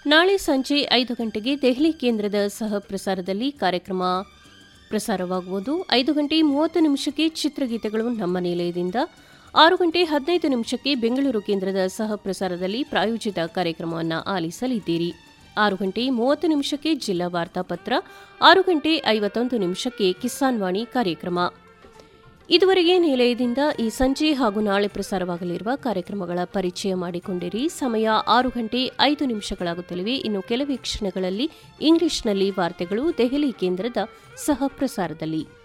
ನಾಳೆ ಸಂಜೆ ಐದು ಗಂಟೆಗೆ ದೆಹಲಿ ಕೇಂದ್ರದ ಸಹ ಪ್ರಸಾರದಲ್ಲಿ ಕಾರ್ಯಕ್ರಮ ಪ್ರಸಾರವಾಗುವುದು ಐದು ಗಂಟೆ ಮೂವತ್ತು ನಿಮಿಷಕ್ಕೆ ಚಿತ್ರಗೀತೆಗಳು ನಮ್ಮ ನಿಲಯದಿಂದ ಆರು ಗಂಟೆ ಹದಿನೈದು ನಿಮಿಷಕ್ಕೆ ಬೆಂಗಳೂರು ಕೇಂದ್ರದ ಸಹ ಪ್ರಸಾರದಲ್ಲಿ ಪ್ರಾಯೋಜಿತ ಕಾರ್ಯಕ್ರಮವನ್ನು ಆಲಿಸಲಿದ್ದೀರಿ ಆರು ಗಂಟೆ ಮೂವತ್ತು ನಿಮಿಷಕ್ಕೆ ಜಿಲ್ಲಾ ವಾರ್ತಾಪತ್ರ ಆರು ಗಂಟೆ ಐವತ್ತೊಂದು ನಿಮಿಷಕ್ಕೆ ಕಿಸಾನ್ ವಾಣಿ ಕಾರ್ಯಕ್ರಮ ಇದುವರೆಗೆ ನಿಲಯದಿಂದ ಈ ಸಂಜೆ ಹಾಗೂ ನಾಳೆ ಪ್ರಸಾರವಾಗಲಿರುವ ಕಾರ್ಯಕ್ರಮಗಳ ಪರಿಚಯ ಮಾಡಿಕೊಂಡಿರಿ ಸಮಯ ಆರು ಗಂಟೆ ಐದು ನಿಮಿಷಗಳಾಗುತ್ತಲಿವೆ ಇನ್ನು ಕೆಲವೇ ಕ್ಷಣಗಳಲ್ಲಿ ಇಂಗ್ಲಿಷ್ನಲ್ಲಿ ವಾರ್ತೆಗಳು ದೆಹಲಿ ಕೇಂದ್ರದ ಸಹ ಪ್ರಸಾರದಲ್ಲಿ